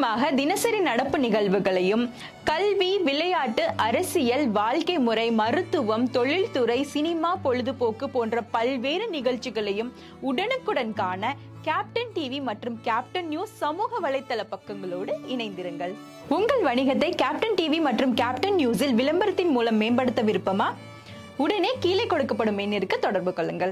துல்லியமாக தினசரி நடப்பு நிகழ்வுகளையும் கல்வி விளையாட்டு அரசியல் வாழ்க்கை முறை மருத்துவம் தொழில்துறை சினிமா பொழுதுபோக்கு போன்ற பல்வேறு நிகழ்ச்சிகளையும் உடனுக்குடன் காண கேப்டன் டிவி மற்றும் கேப்டன் நியூஸ் சமூக வலைத்தள பக்கங்களோடு இணைந்திருங்கள் உங்கள் வணிகத்தை கேப்டன் டிவி மற்றும் கேப்டன் நியூஸில் விளம்பரத்தின் மூலம் மேம்படுத்த விருப்பமா உடனே கீழே கொடுக்கப்படும் எண்ணிற்கு தொடர்பு கொள்ளுங்கள்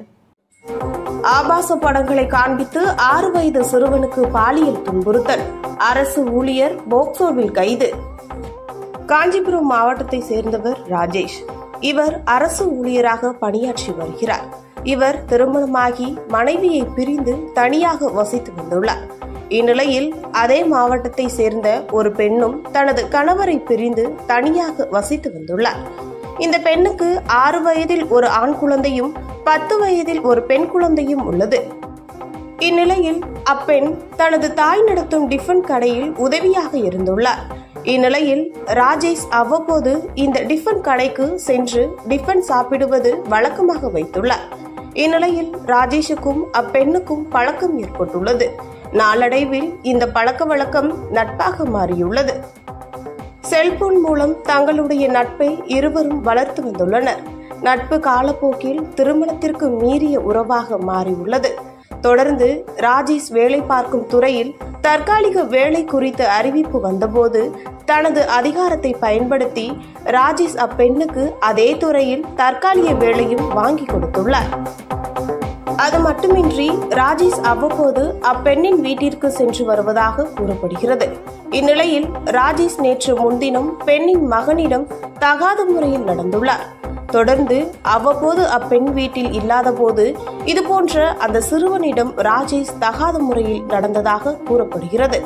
ஆபாச படங்களை காண்பித்து ஆறு வயது சிறுவனுக்கு பாலியல் துன்புறுத்தல் அரசு ஊழியர் போக்சோவில் கைது காஞ்சிபுரம் மாவட்டத்தை சேர்ந்தவர் ராஜேஷ் இவர் அரசு ஊழியராக பணியாற்றி வருகிறார் இவர் திருமணமாகி மனைவியை பிரிந்து தனியாக வசித்து வந்துள்ளார் இந்நிலையில் அதே மாவட்டத்தை சேர்ந்த ஒரு பெண்ணும் தனது கணவரை பிரிந்து தனியாக வசித்து வந்துள்ளார் இந்த பெண்ணுக்கு ஆறு வயதில் ஒரு ஆண் குழந்தையும் பத்து வயதில் ஒரு பெண் குழந்தையும் உள்ளது இந்நிலையில் அப்பெண் தனது தாய் நடத்தும் டிஃபன் கடையில் உதவியாக இருந்துள்ளார் இந்நிலையில் ராஜேஷ் அவ்வப்போது இந்த டிஃபன் கடைக்கு சென்று டிஃபன் சாப்பிடுவது வழக்கமாக வைத்துள்ளார் இந்நிலையில் ராஜேஷுக்கும் அப்பெண்ணுக்கும் பழக்கம் ஏற்பட்டுள்ளது நாளடைவில் இந்த பழக்க வழக்கம் நட்பாக மாறியுள்ளது செல்போன் மூலம் தங்களுடைய நட்பை இருவரும் வளர்த்து வந்துள்ளனர் நட்பு காலப்போக்கில் திருமணத்திற்கு மீறிய உறவாக மாறியுள்ளது தொடர்ந்து ராஜேஷ் வேலை பார்க்கும் துறையில் தற்காலிக வேலை குறித்த அறிவிப்பு வந்தபோது தனது அதிகாரத்தை பயன்படுத்தி ராஜேஷ் அப்பெண்ணுக்கு அதே துறையில் தற்காலிக வேலையும் வாங்கி கொடுத்துள்ளார் அது மட்டுமின்றி ராஜேஷ் அவ்வப்போது அப்பெண்ணின் வீட்டிற்கு சென்று வருவதாக கூறப்படுகிறது இந்நிலையில் ராஜேஷ் நேற்று முன்தினம் பெண்ணின் மகனிடம் தகாத முறையில் நடந்துள்ளார் தொடர்ந்து அவ்வப்போது அப்பெண் வீட்டில் இல்லாதபோது இதுபோன்ற அந்த சிறுவனிடம் ராஜேஷ் தகாத முறையில் நடந்ததாக கூறப்படுகிறது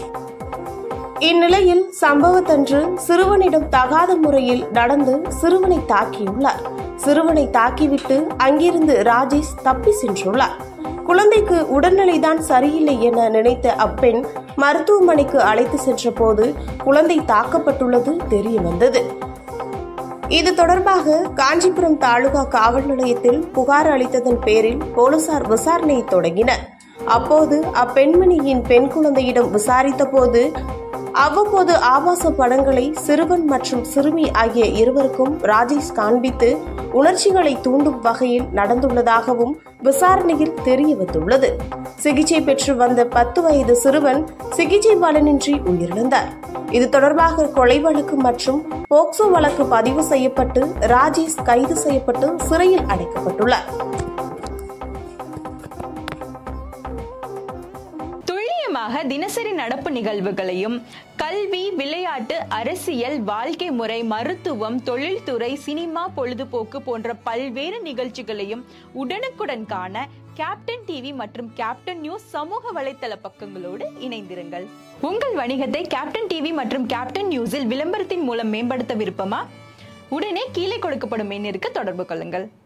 இந்நிலையில் சம்பவத்தன்று சிறுவனிடம் தகாத முறையில் நடந்து சிறுவனை தாக்கியுள்ளார் சிறுவனை தாக்கிவிட்டு அங்கிருந்து ராஜேஷ் தப்பி சென்றுள்ளார் குழந்தைக்கு உடல்நிலைதான் சரியில்லை என நினைத்த அப்பெண் மருத்துவமனைக்கு அழைத்து சென்றபோது குழந்தை தாக்கப்பட்டுள்ளது தெரிய வந்தது இது தொடர்பாக காஞ்சிபுரம் தாலுகா காவல் நிலையத்தில் புகார் அளித்ததன் பேரில் போலீசார் விசாரணையை தொடங்கினர் அப்போது அப்பெண்மணியின் பெண் குழந்தையிடம் விசாரித்தபோது அவ்வப்போது ஆபாச படங்களை சிறுவன் மற்றும் சிறுமி ஆகிய இருவருக்கும் ராஜேஷ் காண்பித்து உணர்ச்சிகளை தூண்டும் வகையில் நடந்துள்ளதாகவும் விசாரணையில் தெரிய வந்துள்ளது சிகிச்சை பெற்று வந்த பத்து வயது சிறுவன் சிகிச்சை பலனின்றி உயிரிழந்தார் இது தொடர்பாக கொலை வழக்கு மற்றும் போக்சோ வழக்கு பதிவு செய்யப்பட்டு ராஜேஷ் கைது செய்யப்பட்டு சிறையில் அடைக்கப்பட்டுள்ளார் துல்லியமாக தினசரி நடப்பு நிகழ்வுகளையும் கல்வி விளையாட்டு அரசியல் வாழ்க்கை முறை மருத்துவம் தொழில்துறை சினிமா பொழுதுபோக்கு போன்ற பல்வேறு நிகழ்ச்சிகளையும் உடனுக்குடன் காண கேப்டன் டிவி மற்றும் கேப்டன் நியூஸ் சமூக வலைத்தள பக்கங்களோடு இணைந்திருங்கள் உங்கள் வணிகத்தை கேப்டன் டிவி மற்றும் கேப்டன் நியூஸில் விளம்பரத்தின் மூலம் மேம்படுத்த விருப்பமா உடனே கீழே கொடுக்கப்படும் எண்ணிற்கு தொடர்பு கொள்ளுங்கள்